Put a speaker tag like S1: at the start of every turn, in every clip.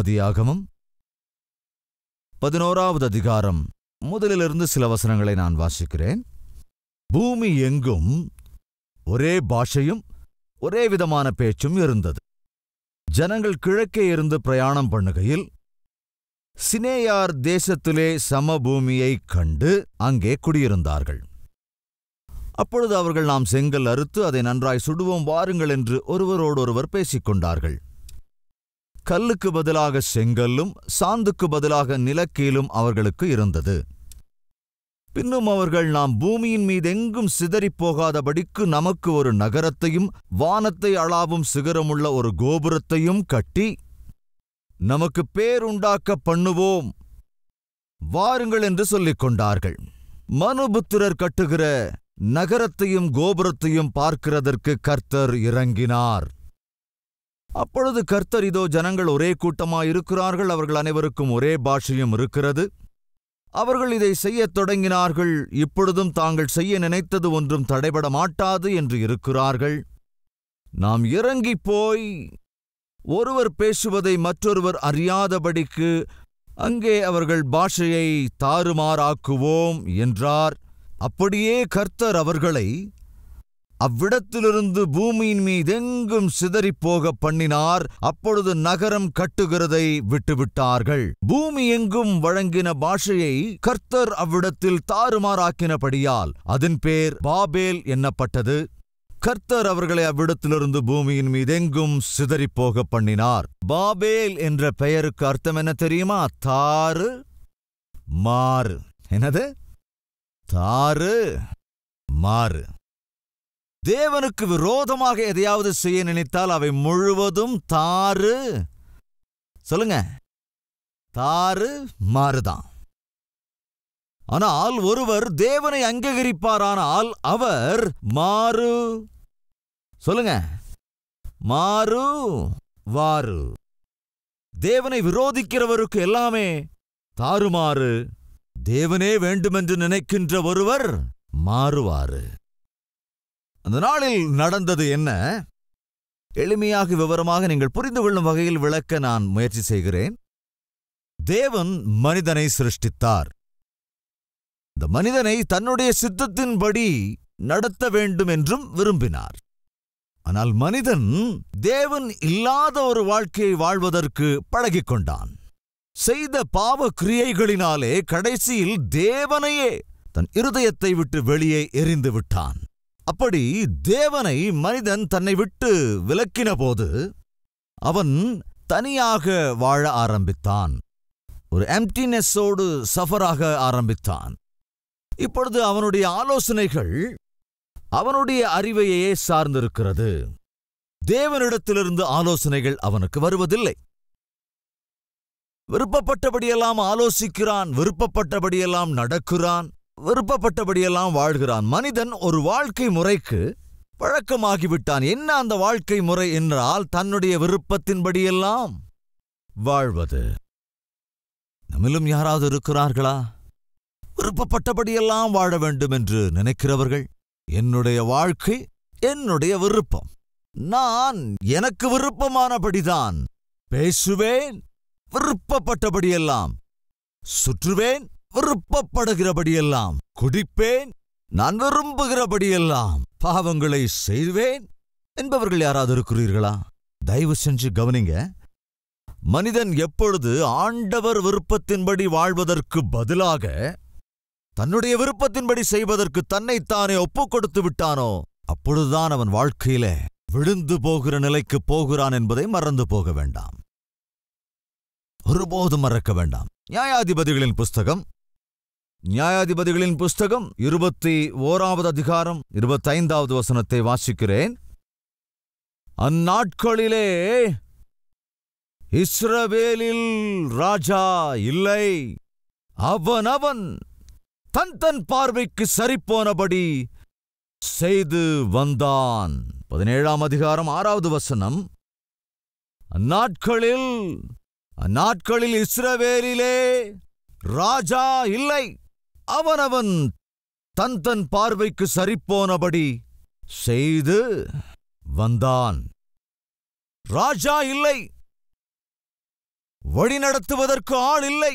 S1: ஆதியாகமம் பதினோராவது அதிகாரம் முதலிலிருந்து சில வசனங்களை நான் வாசிக்கிறேன் பூமி எங்கும் ஒரே பாஷையும் ஒரே விதமான பேச்சும் இருந்தது ஜனங்கள் கிழக்கே இருந்து பிரயாணம் பண்ணுகையில் சினேயார் தேசத்திலே சமபூமியைக் கண்டு அங்கே குடியிருந்தார்கள் அப்பொழுது அவர்கள் நாம் செங்கல் அறுத்து அதை நன்றாய் சுடுவோம் வாருங்கள் என்று ஒருவரோடொருவர் பேசிக் கொண்டார்கள் கல்லுக்கு பதிலாக செங்கல்லும் சாந்துக்கு பதிலாக நிலக்கீலும் அவர்களுக்கு இருந்தது பின்னும் அவர்கள் நாம் பூமியின் மீதெங்கும் சிதறிப் போகாதபடிக்கு நமக்கு ஒரு நகரத்தையும் வானத்தை அளாவும் சிகரமுள்ள ஒரு கோபுரத்தையும் கட்டி நமக்கு பேருண்டாக்க பண்ணுவோம் வாருங்கள் என்று சொல்லிக் கொண்டார்கள் மனுபுத்திரர் கட்டுகிற நகரத்தையும் கோபுரத்தையும் பார்க்கிறதற்கு கர்த்தர் இறங்கினார் அப்பொழுது கர்த்தர் இதோ ஜனங்கள் ஒரே கூட்டமாயிருக்கிறார்கள் அவர்கள் அனைவருக்கும் ஒரே பாஷையும் இருக்கிறது அவர்கள் இதை செய்யத் தொடங்கினார்கள் இப்பொழுதும் தாங்கள் செய்ய நினைத்தது ஒன்றும் தடைபட மாட்டாது என்று இருக்கிறார்கள் நாம் இறங்கிப் போய் ஒருவர் பேசுவதை மற்றொருவர் அறியாதபடிக்கு அங்கே அவர்கள் பாஷையை தாறுமாறாக்குவோம் என்றார் அப்படியே கர்த்தர் அவர்களை அவ்விடத்திலிருந்து பூமியின் மீதெங்கும் சிதறிப்போக பண்ணினார் அப்பொழுது நகரம் கட்டுகிறதை விட்டுவிட்டார்கள் பூமி எங்கும் வழங்கின பாஷையை கர்த்தர் அவ்விடத்தில் தாறுமாறாக்கினபடியால் அதன் பேர் பாபேல் என்னப்பட்டது கர்த்தர் அவர்களை அவ்விடத்திலிருந்து பூமியின் மீதெங்கும் சிதறிப்போக பண்ணினார் பாபேல் என்ற பெயருக்கு அர்த்தம் என்ன தெரியுமா தாறு மாறு என்னது தாறு மாறு தேவனுக்கு விரோதமாக எதையாவது செய்ய நினைத்தால் அவை முழுவதும் தாறு சொல்லுங்க தாறு மாறுதான் ஆனால் ஒருவர் தேவனை அங்கீகரிப்பாரானால் அவர் மாறு சொல்லுங்க மாறு வாரு தேவனை விரோதிக்கிறவருக்கு எல்லாமே தாறுமாறு தேவனே வேண்டுமென்று நினைக்கின்ற ஒருவர் மாறுவாரு அந்த நாளில் நடந்தது என்ன எளிமையாக விவரமாக நீங்கள் புரிந்து கொள்ளும் வகையில் விளக்க நான் முயற்சி செய்கிறேன் தேவன் மனிதனை சிருஷ்டித்தார் இந்த மனிதனை தன்னுடைய சித்தத்தின்படி நடத்த வேண்டும் என்றும் விரும்பினார் ஆனால் மனிதன் தேவன் இல்லாத ஒரு வாழ்க்கையை வாழ்வதற்கு பழகிக் கொண்டான் செய்த பாவ கிரியைகளினாலே கடைசியில் தேவனையே தன் இருதயத்தை விட்டு வெளியே எரிந்து விட்டான் அப்படி தேவனை மனிதன் தன்னை விட்டு விலக்கின போது அவன் தனியாக வாழ ஆரம்பித்தான் ஒரு எம்டினஸோடு சஃபராக ஆரம்பித்தான் இப்பொழுது அவனுடைய ஆலோசனைகள் அவனுடைய அறிவையே சார்ந்திருக்கிறது தேவனிடத்திலிருந்து ஆலோசனைகள் அவனுக்கு வருவதில்லை விருப்பப்பட்டபடியெல்லாம் ஆலோசிக்கிறான் விருப்பப்பட்டபடியெல்லாம் நடக்கிறான் விருப்பப்பட்டபடியெல்லாம் வாழ்கிறான் மனிதன் ஒரு வாழ்க்கை முறைக்கு பழக்கமாகிவிட்டான் என்ன அந்த வாழ்க்கை முறை என்றால் தன்னுடைய விருப்பத்தின்படியெல்லாம் வாழ்வது நம்மிலும் யாராவது இருக்கிறார்களா விருப்பப்பட்டபடியெல்லாம் வாழ வேண்டும் என்று நினைக்கிறவர்கள் என்னுடைய வாழ்க்கை என்னுடைய விருப்பம் நான் எனக்கு விருப்பமானபடிதான் பேசுவேன் விருப்பப்பட்டபடியெல்லாம் சுற்றுவேன் விருப்பப்படுகிறபடியெல்லாம் குடிப்பேன் நான் விரும்புகிறபடியெல்லாம் பாவங்களை செய்வேன் என்பவர்கள் யாராவது இருக்கிறீர்களா தயவு செஞ்சு கவனிங்க மனிதன் எப்பொழுது ஆண்டவர் விருப்பத்தின்படி வாழ்வதற்கு பதிலாக தன்னுடைய விருப்பத்தின்படி செய்வதற்கு தன்னைத்தானே ஒப்புக் கொடுத்து விட்டானோ அப்பொழுதுதான் அவன் வாழ்க்கையில விழுந்து போகிற நிலைக்கு போகிறான் என்பதை மறந்து போக வேண்டாம் ஒருபோதும் மறக்க வேண்டாம் நியாயாதிபதிகளின் புஸ்தகம் நியாயாதிபதிகளின் புஸ்தகம் இருபத்தி ஓராவது அதிகாரம் இருபத்தைந்தாவது வசனத்தை வாசிக்கிறேன் அந்நாட்களிலே இஸ்ரவேலில் ராஜா இல்லை அவனவன் தன் தன் பார்வைக்கு சரிப்போனபடி செய்து வந்தான் பதினேழாம் அதிகாரம் ஆறாவது வசனம் அந்நாட்களில் அந்நாட்களில் இஸ்ரவேலிலே ராஜா இல்லை அவனவன் தன் தன் பார்வைக்கு சரிப்போனபடி செய்து வந்தான் ராஜா இல்லை வழிநடத்துவதற்கு ஆள் இல்லை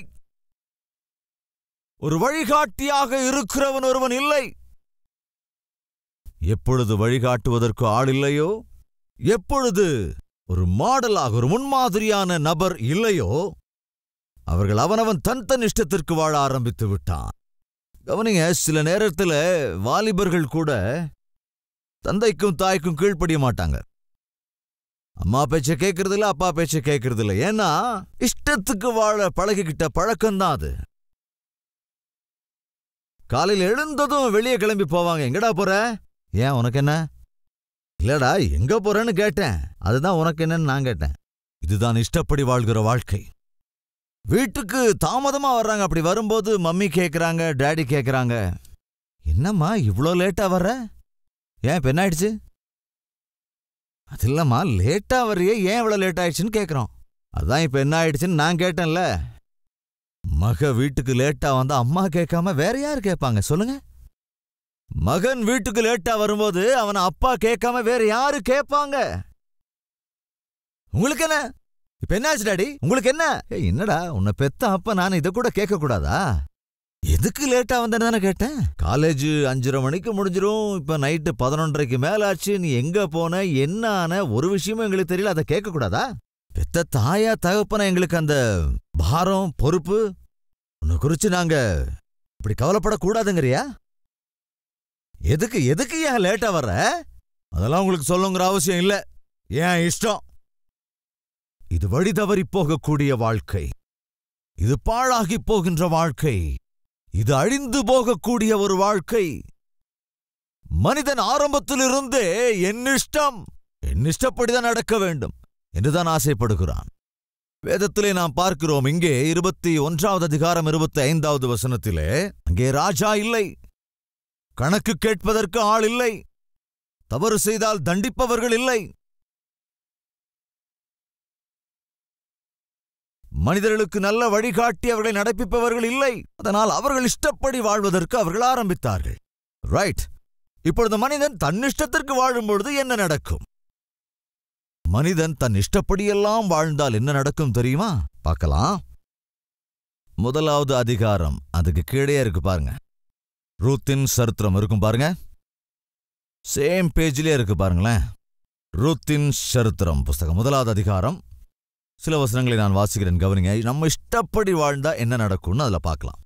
S1: ஒரு வழிகாட்டியாக இருக்கிறவன் ஒருவன் இல்லை எப்பொழுது வழிகாட்டுவதற்கு ஆள் இல்லையோ எப்பொழுது ஒரு மாடலாக ஒரு முன்மாதிரியான நபர் இல்லையோ அவர்கள் அவனவன் தன் தன் இஷ்டத்திற்கு வாழ ஆரம்பித்து விட்டான் கவனிங்க சில நேரத்துல வாலிபர்கள் கூட தந்தைக்கும் தாய்க்கும் கீழ்ப்படிய மாட்டாங்க அம்மா பேச்ச கேட்கறது இல்ல அப்பா பேச்ச கேட்கறது இல்ல ஏன்னா இஷ்டத்துக்கு வாழ பழகிக்கிட்ட பழக்கம்தான் அது காலையில் எழுந்ததும் வெளியே கிளம்பி போவாங்க எங்கடா போற ஏன் உனக்கு என்ன இல்லடா எங்க போறேன்னு கேட்டேன் அதுதான் உனக்கு என்னன்னு நான் கேட்டேன் இதுதான் இஷ்டப்படி வாழ்கிற வாழ்க்கை வீட்டுக்கு தாமதமா வர்றாங்க அப்படி வரும்போது மம்மி கேக்குறாங்க டாடி கேக்குறாங்க என்னம்மா இவ்ளோ லேட்டா வர்ற ஏன் இப்ப என்ன ஆயிடுச்சு அது இல்லம்மா லேட்டா வர்றியே ஏன் இவ்வளவு லேட் ஆயிடுச்சுன்னு கேக்குறோம் அதான் இப்ப என்ன ஆயிடுச்சுன்னு நான் கேட்டேன்ல மக வீட்டுக்கு லேட்டா வந்தா அம்மா கேட்காம வேற யார் கேட்பாங்க சொல்லுங்க மகன் வீட்டுக்கு லேட்டா வரும்போது அவன அப்பா கேட்காம வேற யாரு கேட்பாங்க உங்களுக்கு என்ன இப்ப என்னாச்சு டாடி உங்களுக்கு என்ன ஏய், என்னடா உன்னை பெத்த அப்ப நான் இதை கூட கேட்க கூடாதா எதுக்கு லேட்டா வந்தேன்னு தானே கேட்டேன் காலேஜ் அஞ்சரை மணிக்கு முடிஞ்சிரும் இப்ப நைட்டு பதினொன்றரைக்கு மேல ஆச்சு நீ எங்க போன என்ன ஆன ஒரு விஷயமும் எங்களுக்கு தெரியல அதை கேட்க கூடாதா பெத்த தாயா தகப்பன எங்களுக்கு அந்த பாரம் பொறுப்பு உன்னை குறிச்சு நாங்க இப்படி கவலைப்படக்கூடாதுங்கிறியா எதுக்கு எதுக்கு ஏன் லேட்டா வர்ற அதெல்லாம் உங்களுக்கு சொல்லுங்கிற அவசியம் இல்ல ஏன் இஷ்டம் இது வழி தவறி போகக்கூடிய வாழ்க்கை இது பாழாகி போகின்ற வாழ்க்கை இது அழிந்து போகக்கூடிய ஒரு வாழ்க்கை மனிதன் ஆரம்பத்திலிருந்தே என் இஷ்டம் என் இஷ்டப்படிதான் நடக்க வேண்டும் என்றுதான் ஆசைப்படுகிறான் வேதத்திலே நாம் பார்க்கிறோம் இங்கே இருபத்தி ஒன்றாவது அதிகாரம் இருபத்தி ஐந்தாவது வசனத்திலே அங்கே ராஜா இல்லை கணக்கு கேட்பதற்கு ஆள் இல்லை தவறு செய்தால் தண்டிப்பவர்கள் இல்லை மனிதர்களுக்கு நல்ல வழிகாட்டி அவர்களை நடப்பிப்பவர்கள் இல்லை அதனால் அவர்கள் இஷ்டப்படி வாழ்வதற்கு அவர்கள் ஆரம்பித்தார்கள் ரைட் இப்பொழுது மனிதன் தன் இஷ்டத்திற்கு வாழும் பொழுது என்ன நடக்கும் மனிதன் தன் இஷ்டப்படியெல்லாம் வாழ்ந்தால் என்ன நடக்கும் தெரியுமா பார்க்கலாம் முதலாவது அதிகாரம் அதுக்கு கீழே இருக்கு பாருங்க ரூத்தின் சரித்திரம் இருக்கும் பாருங்க சேம் பேஜ்லயே இருக்கு பாருங்களேன் ரூத்தின் சரித்திரம் புஸ்தகம் முதலாவது அதிகாரம் சில வசனங்களை நான் வாசிக்கிறேன் கவனிங்க நம்ம இஷ்டப்படி வாழ்ந்தா என்ன நடக்கும்னு அதுல பார்க்கலாம்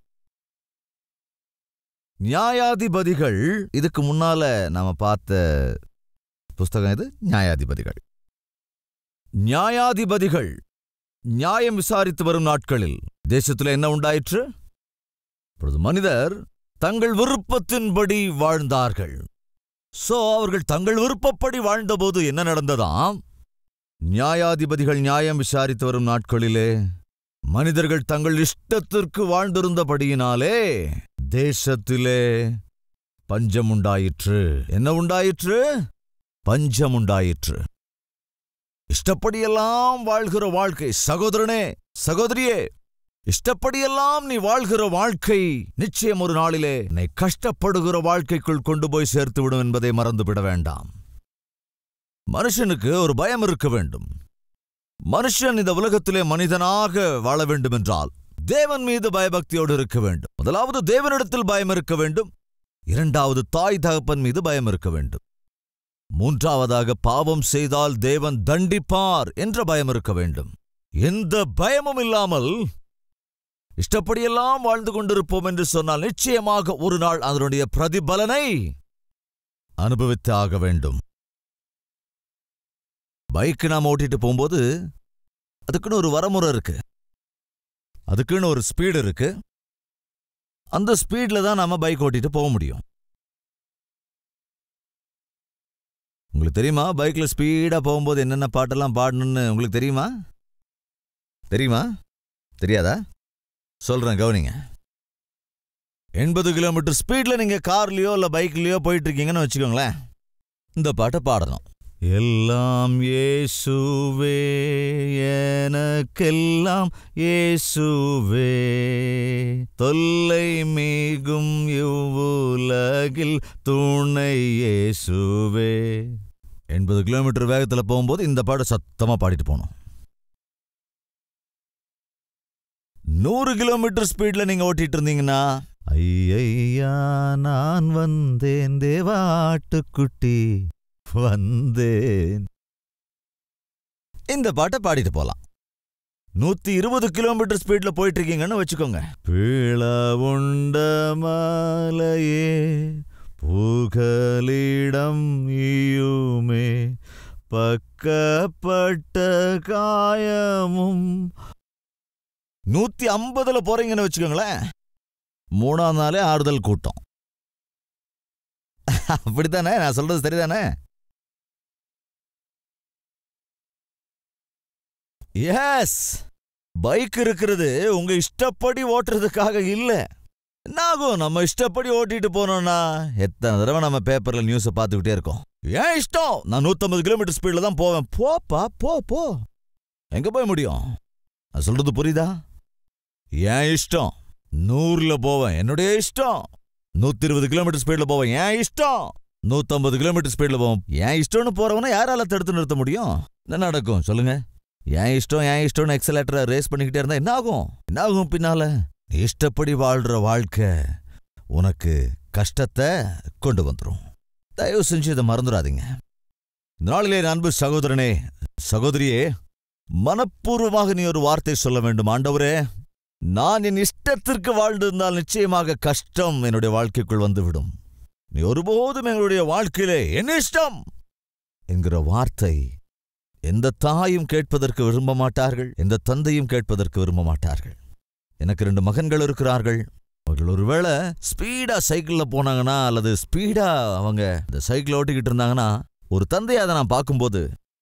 S1: நியாயாதிபதிகள் இதுக்கு முன்னால நாம பார்த்த புஸ்தகம் இது நியாயாதிபதிகள் நியாயாதிபதிகள் நியாயம் விசாரித்து வரும் நாட்களில் தேசத்தில் என்ன உண்டாயிற்று இப்பொழுது மனிதர் தங்கள் விருப்பத்தின்படி வாழ்ந்தார்கள் சோ அவர்கள் தங்கள் விருப்பப்படி வாழ்ந்தபோது என்ன நடந்ததாம் நியாயாதிபதிகள் நியாயம் விசாரித்து வரும் நாட்களிலே மனிதர்கள் தங்கள் இஷ்டத்திற்கு வாழ்ந்திருந்தபடியினாலே தேசத்திலே பஞ்சம் உண்டாயிற்று என்ன உண்டாயிற்று பஞ்சம் உண்டாயிற்று இஷ்டப்படியெல்லாம் வாழ்கிற வாழ்க்கை சகோதரனே சகோதரியே இஷ்டப்படியெல்லாம் நீ வாழ்கிற வாழ்க்கை நிச்சயம் ஒரு நாளிலே நீ கஷ்டப்படுகிற வாழ்க்கைக்குள் கொண்டு போய் சேர்த்து விடும் என்பதை மறந்துவிட வேண்டாம் மனுஷனுக்கு ஒரு பயம் இருக்க வேண்டும் மனுஷன் இந்த உலகத்திலே மனிதனாக வாழ வேண்டுமென்றால் தேவன் மீது பயபக்தியோடு இருக்க வேண்டும் முதலாவது தேவனிடத்தில் பயம் இருக்க வேண்டும் இரண்டாவது தாய் தகப்பன் மீது பயம் இருக்க வேண்டும் மூன்றாவதாக பாவம் செய்தால் தேவன் தண்டிப்பார் என்ற பயம் இருக்க வேண்டும் எந்த பயமும் இல்லாமல் இஷ்டப்படியெல்லாம் வாழ்ந்து கொண்டிருப்போம் என்று சொன்னால் நிச்சயமாக ஒரு நாள் அதனுடைய பிரதிபலனை அனுபவித்து ஆக வேண்டும் பைக் நாம ஓட்டிட்டு போகும்போது அதுக்குன்னு ஒரு வரமுறை இருக்கு அதுக்குன்னு ஒரு ஸ்பீடு இருக்கு அந்த ஸ்பீட்ல தான் நாம பைக் ஓட்டிட்டு போக முடியும் உங்களுக்கு தெரியுமா பைக்ல ஸ்பீடா போகும்போது என்னென்ன பாட்டெல்லாம் பாடணும்னு உங்களுக்கு தெரியுமா தெரியுமா தெரியாதா சொல்றேன் கவனிங்க எண்பது கிலோமீட்டர் ஸ்பீட்ல நீங்க கார்லயோ இல்ல பைக்லயோ போயிட்டு இருக்கீங்கன்னு வச்சுக்கோங்களேன் இந்த பாட்டை பாடணும் எல்லாம் இயேசுவே எனக்கெல்லாம் இயேசுவே தொல்லை மிகும் இவ்வுலகில் துணை இயேசுவே எண்பது கிலோமீட்டர் வேகத்தில் போகும்போது இந்த பாட்டு சத்தமாக பாடிட்டு போகணும் நூறு கிலோமீட்டர் ஸ்பீட்ல நீங்க ஓட்டிட்டு இருந்தீங்கன்னா ஐயா நான் வந்தேன் தேவாட்டுக்குட்டி வந்தேன் இந்த பாட்டை பாடிட்டு போலாம் நூத்தி இருபது கிலோமீட்டர் ஸ்பீட்ல போயிட்டு இருக்கீங்கன்னு வச்சுக்கோங்க பீள உண்ட மாலையே புகலிடம் ஈயுமே பக்கப்பட்ட காயமும் நூத்தி ஐம்பதுல போறீங்கன்னு வச்சுக்கோங்களேன் மூணாம் நாளே ஆறுதல் கூட்டம் அப்படித்தானே நான் சொல்றது சரிதானே எஸ் பைக் இருக்கிறது உங்க இஷ்டப்படி ஓட்டுறதுக்காக இல்ல என்னாகும் நம்ம இஷ்டப்படி ஓட்டிட்டு போனோம்னா எத்தனை தடவை நம்ம பேப்பர்ல நியூஸை பார்த்துக்கிட்டே இருக்கோம் ஏன் இஷ்டம் நான் 150 கிலோமீட்டர் ஸ்பீட்ல தான் போவேன் போப்பா போ போ எங்க போய் முடியும் நான் சொல்றது புரியுதா ஏன் இஷ்டம் நூறுல போவேன் என்னுடைய இஷ்டம் நூத்தி இருபது கிலோமீட்டர் ஸ்பீட்ல போவேன் ஏன் இஷ்டம் நூத்தம்பது கிலோமீட்டர் ஸ்பீட்ல போவோம் ஏன் இஷ்டம்னு போறவன யாரால தடுத்து நிறுத்த முடியும் என்ன நடக்கும் சொல்லுங்க ஏன் இஷ்டம் ஏன் இஷ்டம்னு எக்ஸலேட்டரை ரேஸ் பண்ணிக்கிட்டே இருந்தா என்ன ஆகும் என்ன ஆகும் பின்னால நீ இஷ்டப்படி வாழ்ற வாழ்க்கை உனக்கு கஷ்டத்தை கொண்டு வந்துரும் தயவு செஞ்சு இதை மறந்துடாதீங்க இந்த நாளிலே என் அன்பு சகோதரனே சகோதரியே மனப்பூர்வமாக நீ ஒரு வார்த்தை சொல்ல வேண்டும் ஆண்டவரே நான் என் இஷ்டத்திற்கு வாழ்ந்திருந்தால் நிச்சயமாக கஷ்டம் என்னுடைய வாழ்க்கைக்குள் வந்துவிடும் நீ ஒருபோதும் எங்களுடைய வாழ்க்கையிலே என் இஷ்டம் என்கிற வார்த்தை எந்த தாயும் கேட்பதற்கு விரும்ப மாட்டார்கள் எந்த தந்தையும் கேட்பதற்கு விரும்ப மாட்டார்கள் எனக்கு ரெண்டு மகன்கள் இருக்கிறார்கள் அவர்கள் ஒருவேளை ஸ்பீடா சைக்கிள்ல போனாங்கன்னா அல்லது ஸ்பீடா அவங்க இந்த சைக்கிள் ஓட்டிக்கிட்டு இருந்தாங்கன்னா ஒரு தந்தையை அதை நான் பார்க்கும்போது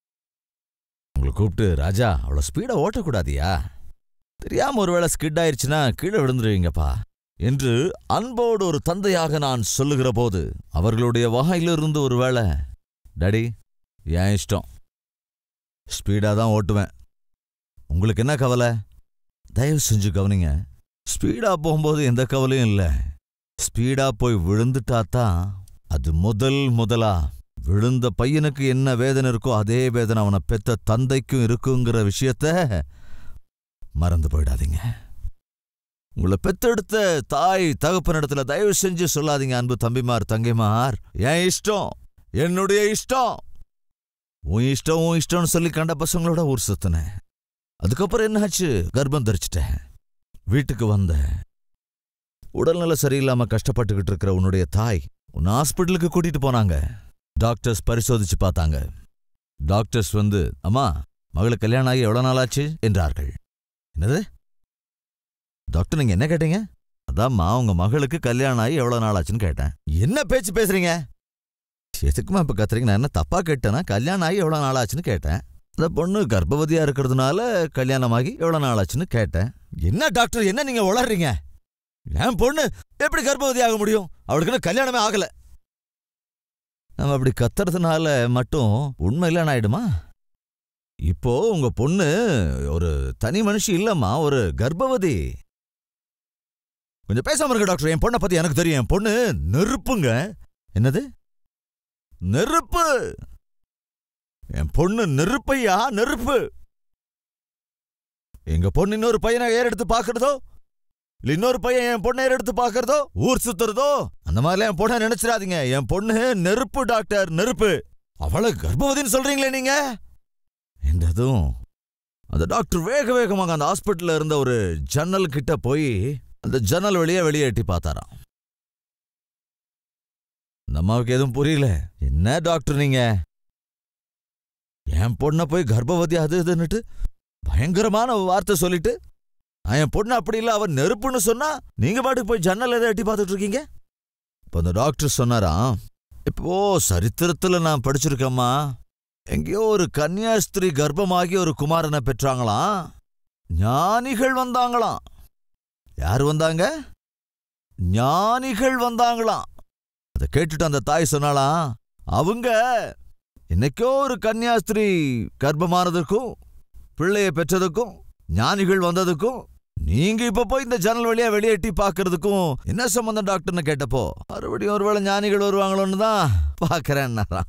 S1: உங்களை கூப்பிட்டு ராஜா அவ்வளோ ஸ்பீடா ஓட்டக்கூடாதியா தெரியாம ஒருவேளை ஸ்கிட் ஆயிருச்சுன்னா கீழே விழுந்துருவீங்கப்பா என்று அன்போடு ஒரு தந்தையாக நான் சொல்லுகிற போது அவர்களுடைய வாயிலிருந்து ஒருவேளை டாடி ஏன் இஷ்டம் ஸ்பீடாக தான் ஓட்டுவேன் உங்களுக்கு என்ன கவலை தயவு செஞ்சு கவனிங்க ஸ்பீடாக போகும்போது எந்த கவலையும் இல்லை ஸ்பீடாக போய் விழுந்துட்டா தான் அது முதல் முதலா விழுந்த பையனுக்கு என்ன வேதனை இருக்கோ அதே வேதனை அவனை பெத்த தந்தைக்கும் இருக்குங்கிற விஷயத்த மறந்து போயிடாதீங்க உங்களை பெத்தெடுத்த தாய் தகப்பனிடத்துல தயவு செஞ்சு சொல்லாதீங்க அன்பு தம்பிமார் தங்கைமார் என் இஷ்டம் என்னுடைய இஷ்டம் உன் இஷ்டம் உன் இஷ்டம்னு சொல்லி கண்ட பசங்களோட ஊர் சுத்தினேன் அதுக்கப்புறம் என்னாச்சு கர்ப்பம் தரிச்சிட்டேன் வீட்டுக்கு வந்த உடல்நல சரியில்லாம கஷ்டப்பட்டுக்கிட்டு இருக்கிற உன்னுடைய தாய் உன்னை ஹாஸ்பிட்டலுக்கு கூட்டிட்டு போனாங்க டாக்டர்ஸ் பரிசோதிச்சு பார்த்தாங்க டாக்டர்ஸ் வந்து அம்மா மகளுக்கு கல்யாணம் ஆகி எவ்வளவு நாள் ஆச்சு என்றார்கள் என்னது டாக்டர் நீங்க என்ன கேட்டீங்க அதாம்மா உங்க மகளுக்கு கல்யாணம் ஆகி எவ்வளவு நாள் ஆச்சுன்னு கேட்டேன் என்ன பேச்சு பேசுறீங்க எதுக்குமா இப்ப கத்துறீங்க நான் என்ன தப்பா கேட்டேனா கல்யாணம் ஆகி எவ்வளவு நாள் ஆச்சுன்னு கேட்டேன் அந்த பொண்ணு கர்ப்பவதியா இருக்கிறதுனால கல்யாணமாகி எவ்வளவு நாள் ஆச்சுன்னு கேட்டேன் என்ன டாக்டர் என்ன நீங்க உளறீங்க என் பொண்ணு எப்படி கர்ப்பவதி ஆக முடியும் அவளுக்கு இன்னும் கல்யாணமே ஆகல நம்ம அப்படி கத்துறதுனால மட்டும் உண்மை இல்லைன்னு ஆயிடுமா இப்போ உங்க பொண்ணு ஒரு தனி மனுஷி இல்லம்மா ஒரு கர்ப்பவதி கொஞ்சம் பேசாம இருங்க டாக்டர் என் பொண்ணை பத்தி எனக்கு தெரியும் என் பொண்ணு நெருப்புங்க என்னது நெருப்பு என் பொண்ணு நெருப்பையா நெருப்பு எங்க பொண்ணு இன்னொரு பையனை ஏறெடுத்து பாக்குறதோ இல்ல இன்னொரு பையன் என் பொண்ணை ஏறெடுத்து பாக்குறதோ ஊர் சுத்துறதோ அந்த மாதிரிலாம் என் பொண்ணை நினைச்சிடாதீங்க என் பொண்ணு நெருப்பு டாக்டர் நெருப்பு அவளை கர்ப்பவதின்னு சொல்றீங்களே நீங்க என்றதும் அந்த டாக்டர் வேக வேகமாக அந்த ஹாஸ்பிட்டல்ல இருந்த ஒரு ஜன்னல் கிட்ட போய் அந்த ஜன்னல் வழியா வெளியே எட்டி பார்த்தாராம் அந்த அம்மாவுக்கு எதுவும் புரியல என்ன டாக்டர் நீங்க என் பொண்ணை போய் கர்ப்பவதி அது இதுன்னுட்டு பயங்கரமான வார்த்தை சொல்லிட்டு நான் என் பொண்ணு அப்படி இல்ல அவன் நெருப்புன்னு சொன்னா நீங்க பாட்டுக்கு போய் ஜன்னல் எதை எட்டி பார்த்துட்டு இருக்கீங்க இப்ப அந்த டாக்டர் சொன்னாராம் இப்போ சரித்திரத்துல நான் படிச்சிருக்கேம்மா எங்கேயோ ஒரு கன்னியாஸ்திரி கர்ப்பமாகி ஒரு குமாரனை பெற்றாங்களாம் ஞானிகள் வந்தாங்களாம் யார் வந்தாங்க ஞானிகள் வந்தாங்களாம் அதை கேட்டுட்டு அந்த தாய் சொன்னாலாம் அவங்க என்னைக்கோ ஒரு கன்னியாஸ்திரி கர்ப்பமானதுக்கும் பிள்ளைய பெற்றதுக்கும் ஞானிகள் வந்ததுக்கும் நீங்க இப்ப போய் இந்த ஜன்னல் வழியா வெளியேட்டி பாக்குறதுக்கும் என்ன சம்பந்தம் டாக்டர்னு கேட்டப்போ மறுபடியும் ஒருவேளை ஞானிகள் வருவாங்களோன்னு தான் பாக்குறேன்னாராம்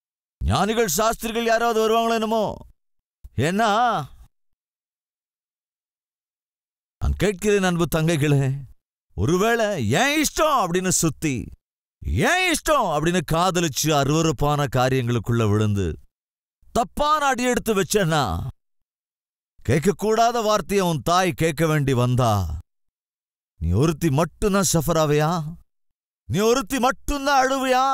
S1: ஞானிகள் சாஸ்திரிகள் யாராவது வருவாங்களோ என்னமோ ஏன்னா கேட்கிறேன் அன்பு தங்கைகளே ஒருவேளை ஏன் இஷ்டம் அப்படின்னு சுத்தி ஏன் இஷ்டம் அப்படின்னு காதலிச்சு அருவருப்பான காரியங்களுக்குள்ள விழுந்து தப்பான அடி எடுத்து வச்சேன்னா கேட்கக்கூடாத வார்த்தையை உன் தாய் கேட்க வேண்டி வந்தா நீ ஒருத்தி மட்டும்தான் சஃபர் ஆவியா நீ ஒருத்தி மட்டும்தான் அழுவியா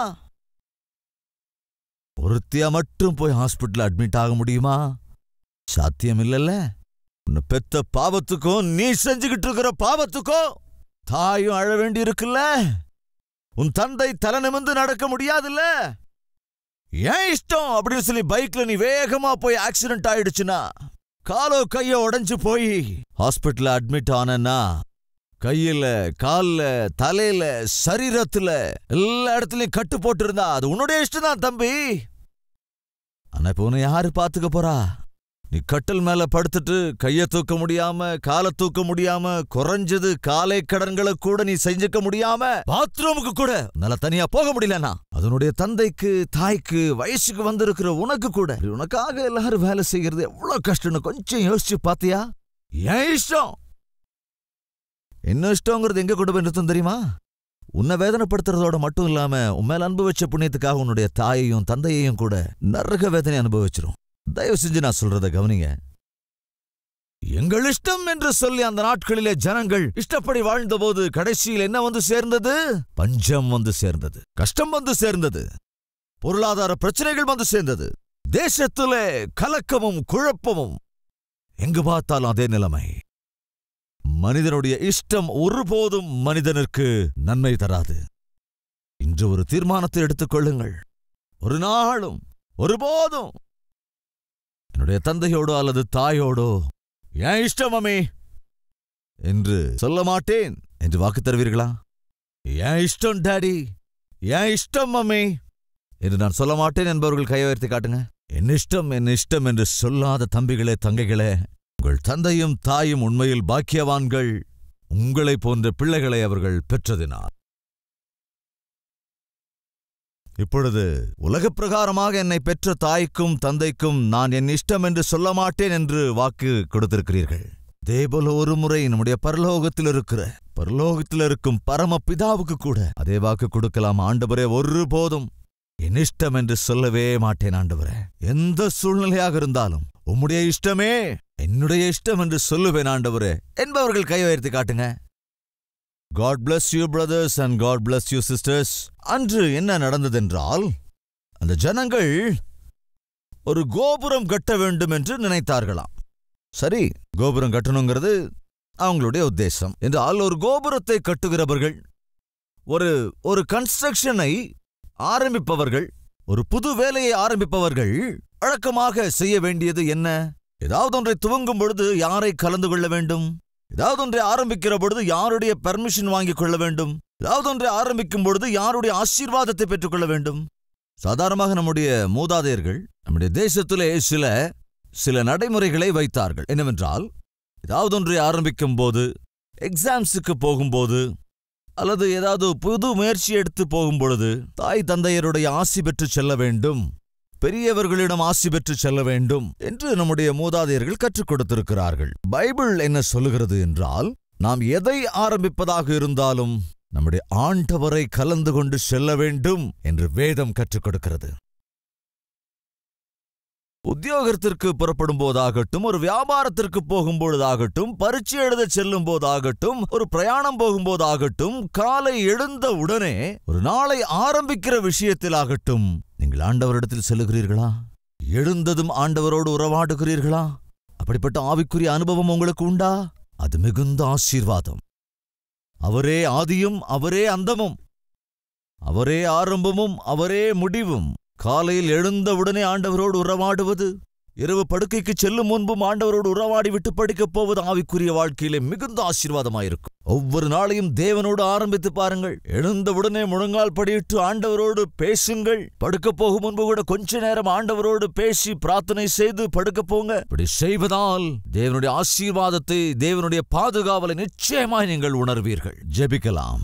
S1: ஒருத்தியா மட்டும் போய் ஹாஸ்பிட்டல் அட்மிட் ஆக முடியுமா சாத்தியம் இல்லைல்ல உன்னை பெத்த பாவத்துக்கும் நீ செஞ்சுக்கிட்டு இருக்கிற பாவத்துக்கும் தாயும் அழ வேண்டி இருக்குல்ல உன் தந்தை தலை நிமிந்து நடக்க முடியாதுல்ல ஏன் இஷ்டம் அப்படின்னு சொல்லி பைக்ல நீ வேகமா போய் ஆக்சிடென்ட் ஆயிடுச்சுன்னா காலோ கையோ உடைஞ்சு போய் ஹாஸ்பிட்டல்ல அட்மிட் ஆனன்னா கையில கால்ல தலையில சரீரத்துல எல்லா இடத்துலயும் கட்டு போட்டிருந்தா அது உன்னுடைய இஷ்டம் தான் தம்பி ஆனா இப்ப உன்னை யாரு பாத்துக்க போறா நீ கட்டில் மேல படுத்துட்டு கைய தூக்க முடியாம காலை தூக்க முடியாம குறைஞ்சது காலை கடன்களை கூட நீ செஞ்சுக்க முடியாம பாத்ரூமுக்கு கூட நல்ல தனியா போக முடியலனா அதனுடைய தந்தைக்கு தாய்க்கு வயசுக்கு வந்திருக்கிற உனக்கு கூட உனக்காக எல்லாரும் வேலை செய்யறது எவ்வளவு கஷ்டம்னு கொஞ்சம் யோசிச்சு பாத்தியா ஏன் இஷ்டம் என்ன இஷ்டங்கிறது எங்க கொண்டு போய் நிறுத்தும் தெரியுமா உன்னை வேதனைப்படுத்துறதோட மட்டும் இல்லாம உன் மேல அன்பு வச்ச புண்ணியத்துக்காக உன்னுடைய தாயையும் தந்தையையும் கூட நரக வேதனை அனுபவிச்சிரும் தயவு செஞ்சு நான் சொல்றத கவனிங்க எங்கள் இஷ்டம் என்று சொல்லி அந்த நாட்களிலே ஜனங்கள் இஷ்டப்படி வாழ்ந்தபோது கடைசியில் என்ன வந்து சேர்ந்தது பஞ்சம் வந்து சேர்ந்தது கஷ்டம் வந்து சேர்ந்தது பொருளாதார பிரச்சனைகள் வந்து சேர்ந்தது தேசத்திலே கலக்கமும் குழப்பமும் எங்கு பார்த்தாலும் அதே நிலைமை மனிதனுடைய இஷ்டம் ஒருபோதும் மனிதனுக்கு நன்மை தராது இன்று ஒரு தீர்மானத்தை எடுத்துக்கொள்ளுங்கள் ஒரு நாளும் ஒருபோதும் என்னுடைய தந்தையோடோ அல்லது தாயோடோ ஏன் இஷ்டம் அம்மே என்று சொல்ல மாட்டேன் என்று வாக்கு தருவீர்களா ஏன் இஷ்டம் டாடி ஏன் இஷ்டம் அம்மே என்று நான் சொல்ல மாட்டேன் என்பவர்கள் கையை உயர்த்தி காட்டுங்க என் இஷ்டம் என் இஷ்டம் என்று சொல்லாத தம்பிகளே தங்கைகளே உங்கள் தந்தையும் தாயும் உண்மையில் பாக்கியவான்கள் உங்களைப் போன்ற பிள்ளைகளை அவர்கள் பெற்றதினால் இப்பொழுது உலகப் பிரகாரமாக என்னை பெற்ற தாய்க்கும் தந்தைக்கும் நான் என் இஷ்டம் என்று சொல்ல மாட்டேன் என்று வாக்கு கொடுத்திருக்கிறீர்கள் தேபோல ஒரு முறை நம்முடைய பரலோகத்தில் இருக்கிற பரலோகத்தில் இருக்கும் பரம பிதாவுக்கு கூட அதே வாக்கு கொடுக்கலாம் ஆண்டவரே ஒருபோதும் என் இஷ்டம் என்று சொல்லவே மாட்டேன் ஆண்டவரே எந்த சூழ்நிலையாக இருந்தாலும் உம்முடைய இஷ்டமே என்னுடைய இஷ்டம் என்று சொல்லுவேன் ஆண்டவரே என்பவர்கள் கை உயர்த்தி காட்டுங்க God bless you brothers and God bless you sisters அன்று என்ன நடந்ததென்றால் அந்த ஜனங்கள் ஒரு கோபுரம் கட்ட வேண்டும் என்று நினைத்தார்களாம் சரி கோபுரம் கட்டணுங்கிறது அவங்களுடைய உத்தேசம் என்றால் ஒரு கோபுரத்தை கட்டுகிறவர்கள் ஒரு ஒரு கன்ஸ்ட்ரக்ஷனை ஆரம்பிப்பவர்கள் ஒரு புது வேலையை ஆரம்பிப்பவர்கள் வழக்கமாக செய்ய வேண்டியது என்ன ஏதாவது ஒன்றை துவங்கும் பொழுது யாரை கலந்து கொள்ள வேண்டும் ஏதாவது ஒன்றை ஆரம்பிக்கிற பொழுது யாருடைய பெர்மிஷன் வாங்கிக் கொள்ள வேண்டும் ஏதாவது ஒன்றை ஆரம்பிக்கும் பொழுது யாருடைய ஆசீர்வாதத்தை பெற்றுக்கொள்ள வேண்டும் சாதாரணமாக நம்முடைய மூதாதையர்கள் நம்முடைய தேசத்திலே சில சில நடைமுறைகளை வைத்தார்கள் என்னவென்றால் ஏதாவது ஒன்றை ஆரம்பிக்கும் போது எக்ஸாம்ஸுக்கு போகும்போது அல்லது ஏதாவது புது முயற்சி எடுத்து போகும் பொழுது தாய் தந்தையருடைய ஆசி பெற்று செல்ல வேண்டும் பெரியவர்களிடம் ஆசி பெற்று செல்ல வேண்டும் என்று நம்முடைய மூதாதையர்கள் கற்றுக் கொடுத்திருக்கிறார்கள் பைபிள் என்ன சொல்லுகிறது என்றால் நாம் எதை ஆரம்பிப்பதாக இருந்தாலும் நம்முடைய ஆண்டவரை கலந்து கொண்டு செல்ல வேண்டும் என்று வேதம் கற்றுக் கொடுக்கிறது உத்தியோகத்திற்கு புறப்படும் போதாகட்டும் ஒரு வியாபாரத்திற்கு போகும் பொழுதாகட்டும் பரீட்சை எழுத செல்லும் போதாகட்டும் ஒரு பிரயாணம் போகும்போதாகட்டும் காலை எழுந்த உடனே ஒரு நாளை ஆரம்பிக்கிற விஷயத்திலாகட்டும் நீங்கள் ஆண்டவரிடத்தில் செல்லுகிறீர்களா எழுந்ததும் ஆண்டவரோடு உறவாடுகிறீர்களா அப்படிப்பட்ட ஆவிக்குரிய அனுபவம் உங்களுக்கு உண்டா அது மிகுந்த ஆசீர்வாதம் அவரே ஆதியும் அவரே அந்தமும் அவரே ஆரம்பமும் அவரே முடிவும் காலையில் எழுந்தவுடனே ஆண்டவரோடு உறவாடுவது இரவு படுக்கைக்கு செல்லும் முன்பும் ஆண்டவரோடு உறவாடி விட்டு படிக்கப் போவது ஆவிக்குரிய வாழ்க்கையிலே மிகுந்த ஆசீர்வாதமாயிருக்கும் ஒவ்வொரு நாளையும் தேவனோடு ஆரம்பித்து பாருங்கள் எழுந்தவுடனே முழங்கால் படியிட்டு ஆண்டவரோடு பேசுங்கள் படுக்கப் போகும் முன்பு கூட கொஞ்ச நேரம் ஆண்டவரோடு பேசி பிரார்த்தனை செய்து படுக்கப் போங்க இப்படி செய்வதால் தேவனுடைய ஆசீர்வாதத்தை தேவனுடைய பாதுகாவலை நிச்சயமாய் நீங்கள் உணர்வீர்கள் ஜெபிக்கலாம்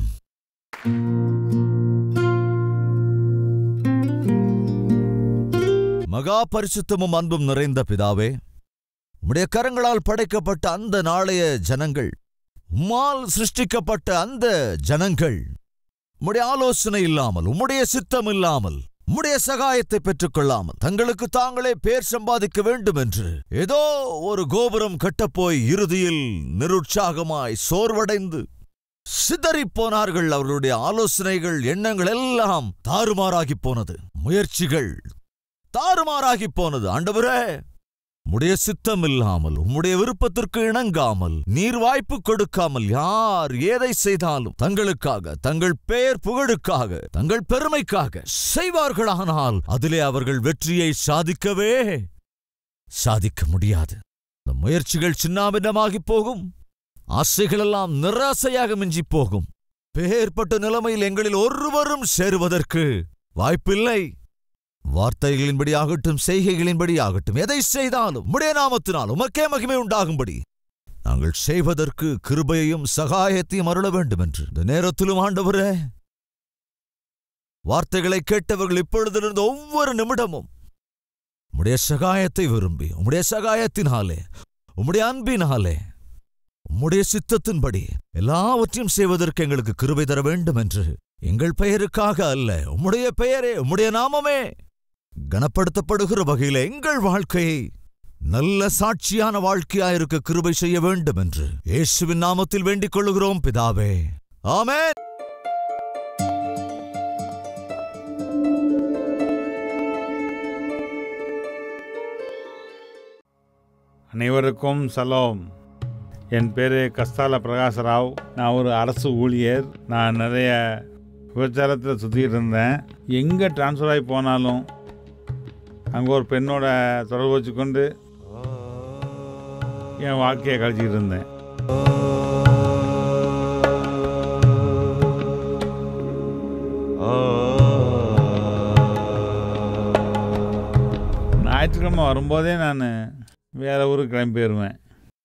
S1: மகா பரிசுத்தமும் அன்பும் நிறைந்த பிதாவே உம்முடைய கரங்களால் படைக்கப்பட்ட அந்த நாளைய ஜனங்கள் உம்மால் சிருஷ்டிக்கப்பட்ட அந்த ஜனங்கள் உம்முடைய ஆலோசனை இல்லாமல் உம்முடைய சித்தம் இல்லாமல் உம்முடைய சகாயத்தை பெற்றுக்கொள்ளாமல் தங்களுக்கு தாங்களே பேர் சம்பாதிக்க வேண்டும் என்று ஏதோ ஒரு கோபுரம் கட்டப்போய் இறுதியில் நிருற்சாகமாய் சோர்வடைந்து சிதறிப் போனார்கள் அவர்களுடைய ஆலோசனைகள் எண்ணங்கள் எல்லாம் தாறுமாறாகி போனது முயற்சிகள் தாறுமாறாகி போனது ஆண்டவரே உம்முடைய சித்தம் இல்லாமல் உம்முடைய விருப்பத்திற்கு இணங்காமல் நீர் வாய்ப்பு கொடுக்காமல் யார் ஏதை செய்தாலும் தங்களுக்காக தங்கள் பெயர் புகழுக்காக தங்கள் பெருமைக்காக செய்வார்களானால் அதிலே அவர்கள் வெற்றியை சாதிக்கவே சாதிக்க முடியாது இந்த முயற்சிகள் சின்னாபின்னமாகி போகும் ஆசைகளெல்லாம் நிராசையாக மிஞ்சி போகும் பேர்பட்ட நிலைமையில் எங்களில் ஒருவரும் சேருவதற்கு வாய்ப்பில்லை வார்த்தைகளின்படி ஆகட்டும் செய்கைகளின்படி ஆகட்டும் எதை செய்தாலும் உம்முடைய நாமத்தினால் உமக்கே மகிமை உண்டாகும்படி நாங்கள் செய்வதற்கு கிருபையையும் சகாயத்தையும் அருள வேண்டும் என்று இந்த நேரத்திலும் ஆண்டவரே வார்த்தைகளை கேட்டவர்கள் இப்பொழுதிலிருந்து ஒவ்வொரு நிமிடமும் உம்முடைய சகாயத்தை விரும்பி உம்முடைய சகாயத்தினாலே உம்முடைய அன்பினாலே உம்முடைய சித்தத்தின்படி எல்லாவற்றையும் செய்வதற்கு எங்களுக்கு கிருபை தர வேண்டும் என்று எங்கள் பெயருக்காக அல்ல உம்முடைய பெயரே உம்முடைய நாமமே கனப்படுத்தப்படுகிற வகையில் எங்கள் வாழ்க்கையை நல்ல சாட்சியான வாழ்க்கையாயிருக்க கிருபை செய்ய வேண்டும் என்று இயேசுவின் நாமத்தில் வேண்டிக் கொள்ளுகிறோம் பிதாவே ஆமென்
S2: அனைவருக்கும் சலோம் என் பேர் கஸ்தால பிரகாசராவ் நான் ஒரு அரசு ஊழியர் நான் நிறைய விபச்சாரத்தில் சுற்றிட்டு இருந்தேன் எங்கே ட்ரான்ஸ்ஃபர் ஆகி போனாலும் அங்கே ஒரு பெண்ணோட தொடர்பு வச்சுக்கொண்டு என் வாழ்க்கையை கழிச்சிக்கிட்டு இருந்தேன் ஞாயிற்றுக்கிழமை வரும்போதே நான் வேறு ஊருக்கு கிளம்பி போயிடுவேன்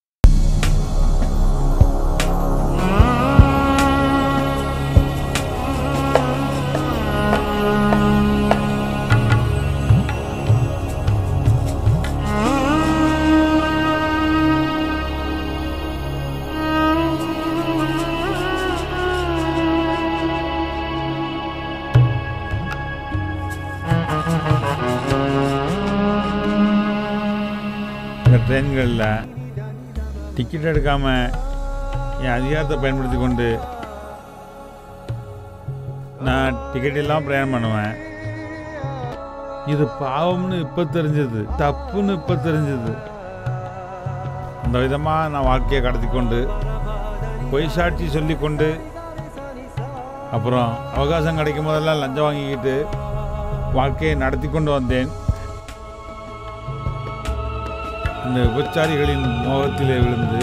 S2: இந்த ட்ரெயின்களில் டிக்கெட் எடுக்காமல் என் அதிகாரத்தை பயன்படுத்தி கொண்டு நான் டிக்கெட் இல்லாமல் பிரயாணம் பண்ணுவேன் இது பாவம்னு இப்போ தெரிஞ்சது தப்புன்னு இப்போ தெரிஞ்சது அந்த விதமாக நான் வாழ்க்கையை கடத்தி கொண்டு பொய் சாட்சி சொல்லிக்கொண்டு அப்புறம் அவகாசம் கிடைக்கும் போதெல்லாம் லஞ்சம் வாங்கிக்கிட்டு வாழ்க்கையை நடத்தி கொண்டு வந்தேன் அந்த விபச்சாரிகளின் மோகத்திலே விழுந்து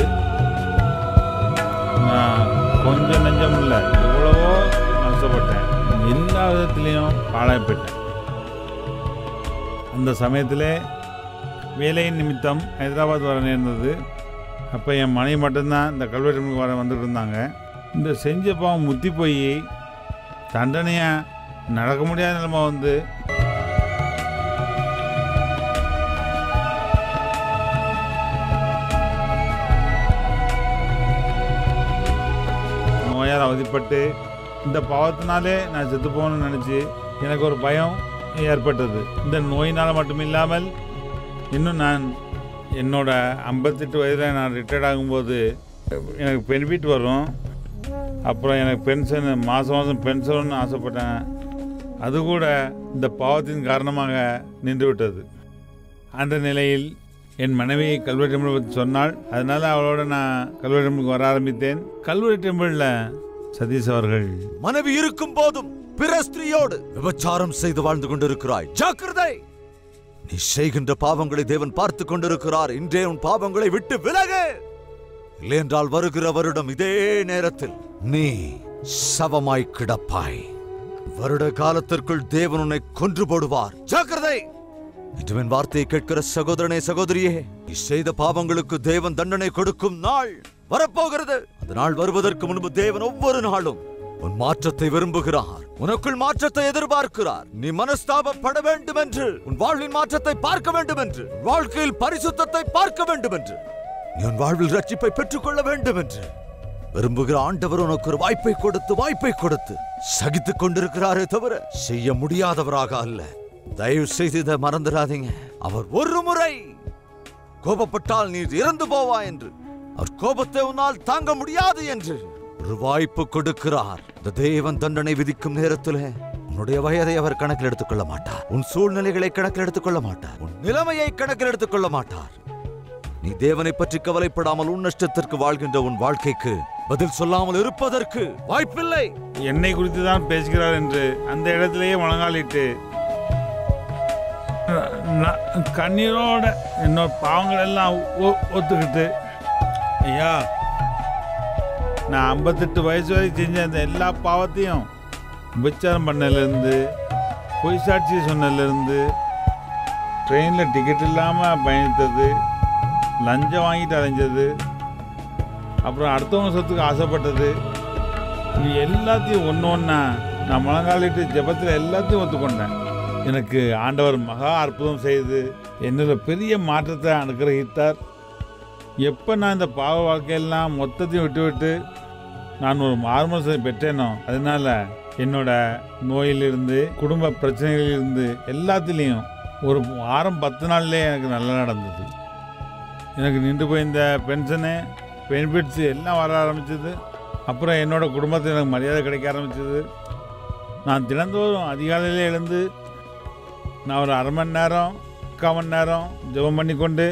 S2: நான் கொஞ்சம் நெஞ்சம் இல்லை எவ்வளவோ நஷ்டப்பட்டேன் எல்லா விதத்திலையும் பாழாய்ப்பட்டேன் அந்த சமயத்தில் வேலையின் நிமித்தம் ஹைதராபாத் வர நேர்ந்தது அப்போ என் மனைவி மட்டும்தான் இந்த கல்வெட்டு வர வந்துட்டு இருந்தாங்க இந்த செஞ்ச பாவம் முத்தி போய் தண்டனையாக நடக்க முடியாத நிலைமை வந்து நோயால் அவதிப்பட்டு இந்த பாவத்தினாலே நான் செத்து போகணும்னு நினச்சி எனக்கு ஒரு பயம் ஏற்பட்டது இந்த நோயினால் மட்டும் இல்லாமல் இன்னும் நான் என்னோட ஐம்பத்தெட்டு வயதில் நான் ரிட்டையர்ட் ஆகும்போது எனக்கு பெனிஃபிட் வரும் அப்புறம் எனக்கு பென்ஷன் மாதம் மாதம் பென்ஷன் ஆசைப்பட்டேன் அது கூட இந்த பாவத்தின் காரணமாக நின்று விட்டது அந்த நிலையில் என் மனைவி கல்வெட்டு டெம்பிள் பற்றி சொன்னாள் அதனால அவளோட நான் கல்வெட்டு டெம்பிளுக்கு வர ஆரம்பித்தேன் கல்வெட்டு டெம்பிளில் சதீஷ் அவர்கள்
S1: மனைவி இருக்கும் போதும் பிற ஸ்திரீயோடு விபச்சாரம் செய்து வாழ்ந்து கொண்டிருக்கிறாய் ஜாக்கிரதை நீ செய்கின்ற பாவங்களை தேவன் பார்த்து கொண்டிருக்கிறார் இன்றே உன் பாவங்களை விட்டு விலகு இல்லையென்றால் வருகிற வருடம் இதே நேரத்தில் நீ சவமாய் கிடப்பாய் வருட காலத்திற்குள் தேவன் உன்னை கொன்று போடுவார் ஜாக்கிரதை இதுவின் வார்த்தையை கேட்கிற சகோதரனே சகோதரியே நீ செய்த பாவங்களுக்கு தேவன் தண்டனை கொடுக்கும் நாள் வரப்போகிறது அந்த நாள் வருவதற்கு முன்பு தேவன் ஒவ்வொரு நாளும் உன் மாற்றத்தை விரும்புகிறார் உனக்குள் மாற்றத்தை எதிர்பார்க்கிறார் நீ மனஸ்தாபப்பட வேண்டும் என்று உன் வாழ்வின் மாற்றத்தை பார்க்க வேண்டும் என்று உன் வாழ்க்கையில் பரிசுத்தத்தை பார்க்க வேண்டும் என்று நீ உன் வாழ்வில் ரட்சிப்பை பெற்றுக்கொள்ள வேண்டும் என்று விரும்புகிற ஆண்டவர் உனக்கு ஒரு வாய்ப்பை கொடுத்து வாய்ப்பை கொடுத்து சகித்துக் கொண்டிருக்கிறாரே தவிர செய்ய முடியாதவராக அல்ல தயவு செய்து இதை மறந்துடாதீங்க அவர் ஒரு முறை கோபப்பட்டால் நீ இறந்து போவா என்று அவர் கோபத்தை உன்னால் தாங்க முடியாது என்று ஒரு வாய்ப்பு கொடுக்கிறார் இந்த தேவன் தண்டனை விதிக்கும் நேரத்தில் உன்னுடைய வயதை அவர் கணக்கில் எடுத்துக்கொள்ள மாட்டார் உன் சூழ்நிலைகளை கணக்கில் எடுத்துக்கொள்ள மாட்டார் உன் நிலைமையை கணக்கில் எடுத்துக்கொள்ள மாட்டார் நீ தேவனை பற்றி கவலைப்படாமல் உன் நஷ்டத்திற்கு வாழ்கின்ற உன் வாழ்க்கைக்கு பதில் சொல்லாமல் இருப்பதற்கு வாய்ப்பில்லை
S2: என்னை குறித்து தான் பேசுகிறார் என்று அந்த இடத்திலேயே முழங்காலிட்டு ந- கண்ணீரோட என்னோட பாவங்கள் எல்லாம் ஒ- ஒத்துக்கிட்டு ஐயா நான் ஐம்பத்தெட்டு வயசு வரை செஞ்ச அந்த எல்லா பாவத்தையும் விபச்சாரம் பண்ணலேருந்து பொய் சாட்சி சொன்னதுலேருந்து ட்ரெயினில் டிக்கெட் இல்லாமல் பயணித்தது லஞ்சம் வாங்கிட்டு அலைஞ்சது அப்புறம் அடுத்தவங்க சொத்துக்கு ஆசைப்பட்டது இது எல்லாத்தையும் ஒன்று ஒன்றா நான் முழங்காலிட்டு ஜெபத்தில் எல்லாத்தையும் ஒத்துக்கொண்டேன் எனக்கு ஆண்டவர் மகா அற்புதம் செய்து என்னில் பெரிய மாற்றத்தை அனுகிரகித்தார் எப்போ நான் இந்த பாவ வாழ்க்கையெல்லாம் மொத்தத்தையும் விட்டு விட்டு நான் ஒரு மார்மசை பெற்றேனோ அதனால என்னோட நோயிலிருந்து குடும்ப பிரச்சனைகளிலிருந்து எல்லாத்துலேயும் ஒரு வாரம் பத்து நாள்லேயே எனக்கு நல்லா நடந்தது எனக்கு நின்று போயிருந்த பென்ஷனு பெனிஃபிட்ஸ் எல்லாம் வர ஆரம்பிச்சது அப்புறம் என்னோட குடும்பத்தில் எனக்கு மரியாதை கிடைக்க ஆரம்பிச்சது நான் தினந்தோறும் அதிகாலையில் எழுந்து நான் ஒரு அரை மணி நேரம் முக்கால் மணி நேரம் ஜெபம் பண்ணி கொண்டு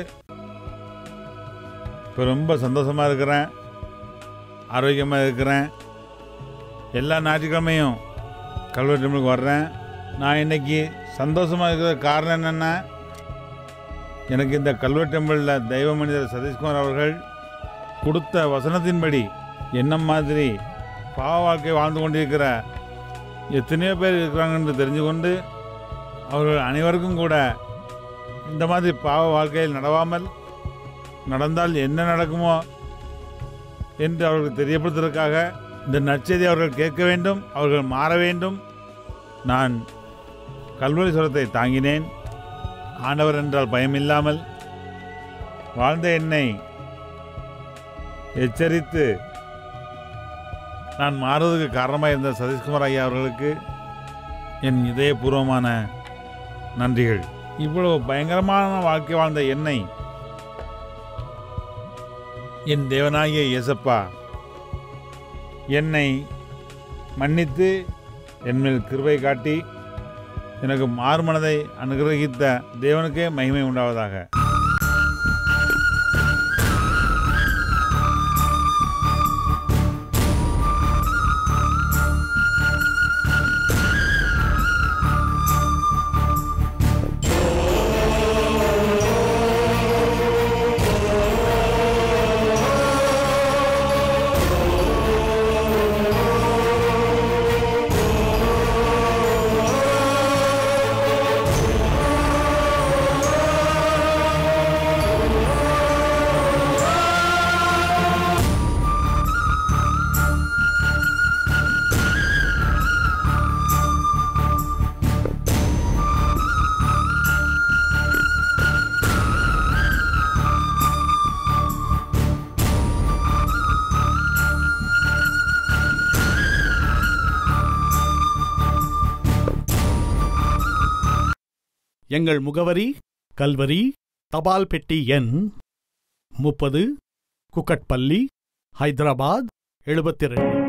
S2: இப்போ ரொம்ப சந்தோஷமாக இருக்கிறேன் ஆரோக்கியமாக இருக்கிறேன் எல்லா ஞாயிற்றுக்கிழமையும் கல்வெட்டு டெம்பிளுக்கு வர்றேன் நான் இன்னைக்கு சந்தோஷமாக இருக்கிற காரணம் என்னென்னா எனக்கு இந்த கல்வெட்டு டெம்பிளில் தெய்வ மனிதர் சதீஷ்குமார் அவர்கள் கொடுத்த வசனத்தின்படி என்ன மாதிரி பாவ வாழ்க்கை வாழ்ந்து கொண்டிருக்கிற எத்தனையோ பேர் இருக்கிறாங்கன்னு தெரிஞ்சு கொண்டு அவர்கள் அனைவருக்கும் கூட இந்த மாதிரி பாவ வாழ்க்கையில் நடவாமல் நடந்தால் என்ன நடக்குமோ என்று அவர்களுக்கு தெரியப்படுத்துவதற்காக இந்த நற்செய்தி அவர்கள் கேட்க வேண்டும் அவர்கள் மாற வேண்டும் நான் கல்வரி சுரத்தை தாங்கினேன் ஆண்டவர் என்றால் பயமில்லாமல் வாழ்ந்த என்னை எச்சரித்து நான் மாறுவதற்கு காரணமாக இருந்த சதீஷ்குமார் ஐயா அவர்களுக்கு என் இதயபூர்வமான நன்றிகள் இவ்வளவு பயங்கரமான வாழ்க்கை வாழ்ந்த என்னை என் தேவனாகிய இயேசப்பா என்னை மன்னித்து என்மேல் கிருபை காட்டி எனக்கு மாறுமனதை அனுகிரகித்த தேவனுக்கே மகிமை உண்டாவதாக
S3: எங்கள் முகவரி கல்வரி தபால் பெட்டி எண் முப்பது குக்கட்பள்ளி ஹைதராபாத் எழுபத்தி ரெண்டு